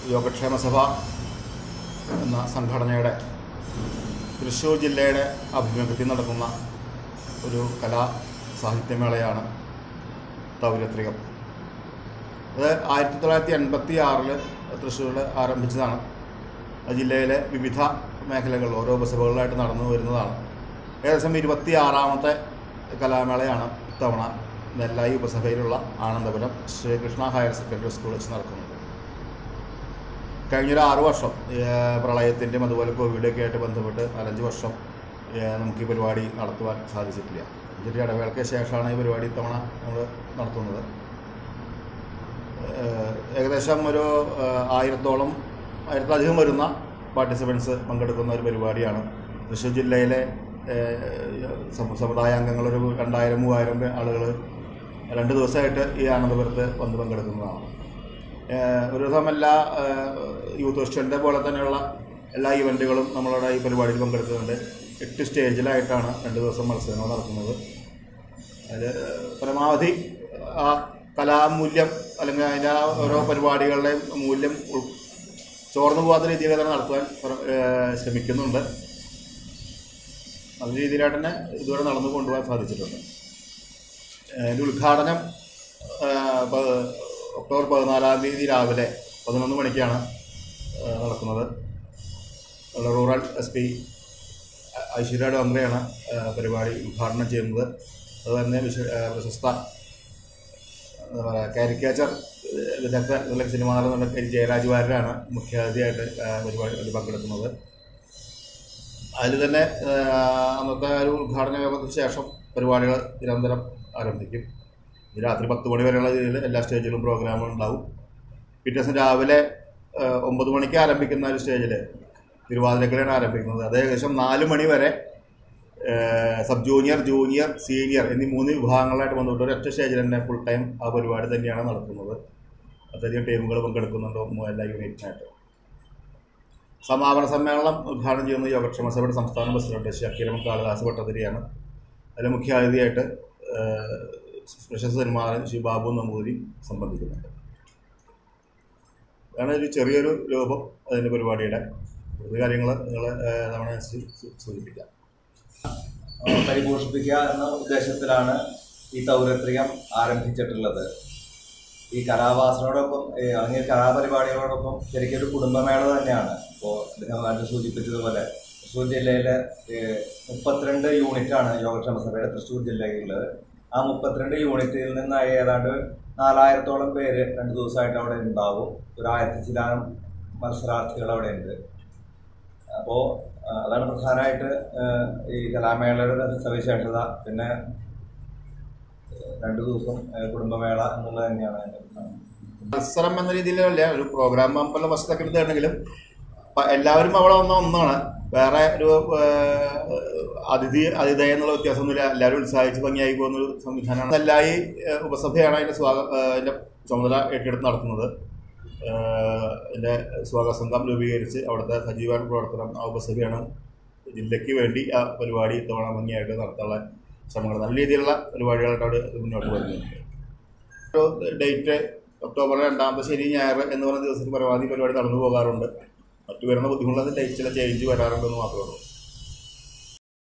യോഗക്ഷേമ സഭ എന്ന സംഘടനയുടെ തൃശ്ശൂർ ജില്ലയുടെ ആഭിമുഖ്യത്തിൽ നടക്കുന്ന ഒരു കലാ സാഹിത്യമേളയാണ് തൗരത്രികം അത് ആയിരത്തി തൊള്ളായിരത്തി എൺപത്തി ആറിൽ തൃശ്ശൂരിൽ ആരംഭിച്ചതാണ് ആ ജില്ലയിലെ വിവിധ മേഖലകൾ ഓരോ ഉപസഭകളിലായിട്ട് നടന്നു വരുന്നതാണ് ഏകദേശം ഇരുപത്തി ആറാമത്തെ കലാമേളയാണ് ഇത്തവണ നെല്ലായി ഉപസഭയിലുള്ള Anandapuram Sreekrishna higher secondary school വെച്ച് നടക്കുന്നത് കഴിഞ്ഞൊരു ആറ് വർഷം ഏഹ്, പ്രളയത്തിൻ്റെയും അതുപോലെ കോവിഡൊക്കെ ആയിട്ട് ബന്ധപ്പെട്ട് നാലഞ്ച് വർഷം ഏഹ്, നമുക്ക് ഈ പരിപാടി നടത്തുവാൻ സാധിച്ചിട്ടില്ല ഇതിൻ്റെ ഇടവേളയ്ക്ക് ശേഷമാണ് ഈ പരിപാടി ഇത്തവണ നമ്മൾ നടത്തുന്നത് ഏഹ്, ഏകദേശം ഒരു ഏഹ്, ആയിരത്തോളം ആയിരത്തിലധികം വരുന്ന പാർട്ടിസിപ്പൻസ് പങ്കെടുക്കുന്ന ഒരു പരിപാടിയാണ് തൃശ്ശൂർ ജില്ലയിലെ ഏഹ്, സമു- സമുദായാംഗങ്ങൾ ഒരു രണ്ടായിരം മൂവായിരം ആളുകൾ രണ്ട് ദിവസമായിട്ട് ഈ ആനന്ദപുരത്ത് വന്ന് പങ്കെടുക്കുന്നതാണ് ഏഹ്, ഒരു ദിവസം എല്ലാ ഏഹ്, യൂത്ത് ഫെസ്റ്റിവലിൻ്റെ പോലെ തന്നെയുള്ള എല്ലാ ഇവൻറ്റുകളും നമ്മളുടെ ഈ പരിപാടിയിൽ പങ്കെടുക്കുന്നുണ്ട് എട്ട് സ്റ്റേജിലായിട്ടാണ് രണ്ട് ദിവസം മത്സരങ്ങൾ നടത്തുന്നത് അതിൽ പരമാവധി ആ കലാമൂല്യം അല്ലെങ്കിൽ അതിൻ്റെ ആ ഓരോ പരിപാടികളുടെയും മൂല്യം ഉൾ ചോർന്നു പോകാത്ത രീതിയിൽ തന്നെ നടത്തുവാൻ പ്ര- ഏഹ് ശ്രമിക്കുന്നുണ്ട് നല്ല രീതിയിലായിട്ട് തന്നെ ഇതുവരെ നടന്നു കൊണ്ടുപോകാൻ സാധിച്ചിട്ടുണ്ട് ഏഹ് ഇതിൻ്റെ ഉദ്ഘാടനം ഏഹ് പ- ഒക്ടോബർ പതിനാലാം തീയതി രാവിലെ പതിനൊന്ന് മണിക്കാണ് ഏഹ് നടക്കുന്നത് റൂറൽ എസ് പി ഐശ്വര്യ ഡോംഗ്രയാണ് ഏഹ് പരിപാടി ഉദ്ഘാടനം ചെയ്യുന്നത് അതുതന്നെ വിശ ഏഹ് പ്രശസ്ത എന്താ പറയുക കാരിക്കേച്ചർ വിദഗ്ധ അല്ലെങ്കിൽ സിനിമാ നടനുള്ള കെ ജയരാജ് വാര്യരാണ് മുഖ്യാതിഥിയായിട്ട് ഏഹ് പരിപാടിയിൽ പങ്കെടുക്കുന്നത് അതിൽ തന്നെ ഏഹ് അന്നത്തെ ഒരു ഉദ്ഘാടന യോഗത്തിന് ശേഷം പരിപാടികൾ നിരന്തരം ആരംഭിക്കും ഇത് രാത്രി പത്ത് മണി വരെയുള്ള രീതിയിൽ എല്ലാ സ്റ്റേജിലും പ്രോഗ്രാമുകൾ ഉണ്ടാവും പിറ്റേ ദിവസം രാവിലെ ഏഹ് ഒമ്പത് മണിക്ക് ആരംഭിക്കുന്ന ഒരു സ്റ്റേജിൽ തിരുവാതിരക്കളിയാണ് ആരംഭിക്കുന്നത് അത് ഏകദേശം നാല് മണി വരെ ഏഹ് സബ് ജൂനിയർ ജൂനിയർ സീനിയർ എന്നീ മൂന്ന് വിഭാഗങ്ങളായിട്ട് വന്നിട്ട് ഒരൊറ്റ സ്റ്റേജിൽ തന്നെ ഫുൾ ടൈം ആ പരിപാടി തന്നെയാണ് നടക്കുന്നത് അത്രയും ടീമുകൾ പങ്കെടുക്കുന്നുണ്ട് മൂ- എല്ലാ യൂണിറ്റിനായിട്ട് സമാപന സമ്മേളനം ഉദ്ഘാടനം ചെയ്യുന്നത് യോഗക്ഷേമ സഭയുടെ സംസ്ഥാന പ്രസിഡന്റ് ഷക്കീരം കാളിദാസ് ഭട്ടതിരിയാണ് അതിൽ മുഖ്യാതിഥിയായിട്ട് ഏഹ്, പ്രശസ്ത നിർമ്മാണൻ ശ്രീ ബാബു നമ്പൂതിരി സംബന്ധിക്കുന്നുണ്ട് അതാണ് ഒരു ചെറിയൊരു രൂപം അതിൻ്റെ പരിപാടിയുടെ കൂടുതൽ കാര്യങ്ങൾ നിങ്ങൾ തവണ അനുസരിച്ച് സൂചിപ്പിക്കാം ആ, പരിപോഷിപ്പിക്കുക എന്ന ഉദ്ദേശത്തിലാണ് ഈ തൗരത്രികം ആരംഭിച്ചിട്ടുള്ളത് ഈ കലാവാസനോടൊപ്പം ഈ അല്ലെങ്കിൽ കലാപരിപാടികളോടൊപ്പം ശരിക്കും ഒരു കുടുംബമേള തന്നെയാണ് ഇപ്പോൾ അദ്ദേഹം നേരത്തെ സൂചിപ്പിച്ചതുപോലെ തൃശ്ശൂർ ജില്ലയിലെ ഏ, മുപ്പത്തിരണ്ട് യൂണിറ്റാണ് യോഗക്ഷേമ സഭയുടെ തൃശ്ശൂർ ജില്ലയിലുള്ളത് ആ മുപ്പത്തിരണ്ട് യൂണിറ്റിൽ നിന്ന് ഏതാണ്ട് നാലായിരത്തോളം പേര് രണ്ട് ദിവസമായിട്ട് അവിടെ ഉണ്ടാവും ഒരു ആയിരത്തി ചിലാനം മത്സരാർത്ഥികൾ അവിടെ ഉണ്ട് അപ്പോൾ അതാണ് പ്രധാനമായിട്ട് ആ, ഈ കലാമേളയുടെ സവിശേഷത പിന്നെ ആ, രണ്ടു ദിവസം ആ, കുടുംബമേള എന്നുള്ളത് തന്നെയാണ് അതിന്റെ പ്രധാനം. മത്സരം എന്ന രീതിയിലല്ല ഒരു പ്രോഗ്രാം പോലെ ഫസ്റ്റ് സെക്കൻഡ് ആണെങ്കിലും പ- എല്ലാവരും അവിടെ വന്ന ഒന്നാണ് വേറെ ഒരു ഏഹ്, അതിഥി അതിഥേയ എന്നുള്ള വ്യത്യാസമൊന്നുമില്ല എല്ലാവരും ഉത്സാഹിച്ച് ഭംഗിയായി പോകുന്ന ഒരു സംവിധാനമാണ് എല്ലായി ഏഹ്, ഉപസഭയാണ് അതിൻ്റെ സ്വാഗ ഏഹ്, അതിൻ്റെ ചുമതല ഏറ്റെടുത്ത് നടത്തുന്നത് ഏഹ്, അതിൻ്റെ സ്വാഗത സംഘം രൂപീകരിച്ച് അവിടുത്തെ സജീവ പ്രവർത്തനം ആ ഉപസഭയാണ് ജില്ലയ്ക്ക് വേണ്ടി ആ പരിപാടി ഇത്തവണ ഭംഗിയായിട്ട് നടത്താനുള്ള ശ്രമങ്ങൾ നല്ല രീതിയിലുള്ള പരിപാടികളായിട്ട് അവിടെ മുന്നോട്ട് വരുന്നുണ്ട് ഒരു ഡേറ്റ് ഒക്ടോബർ രണ്ടാമത്തെ ശനി ഞായർ എന്ന് പറയുന്ന ദിവസത്തിൽ പരമാവധി പരിപാടി നടന്നു പോകാറുണ്ട് മറ്റു വരുന്ന ബുദ്ധിമുട്ടുള്ള ഡേറ്റ് ചില ചേഞ്ച് വരാറുണ്ടെന്ന് മാത്രമേ ഉള്ളൂ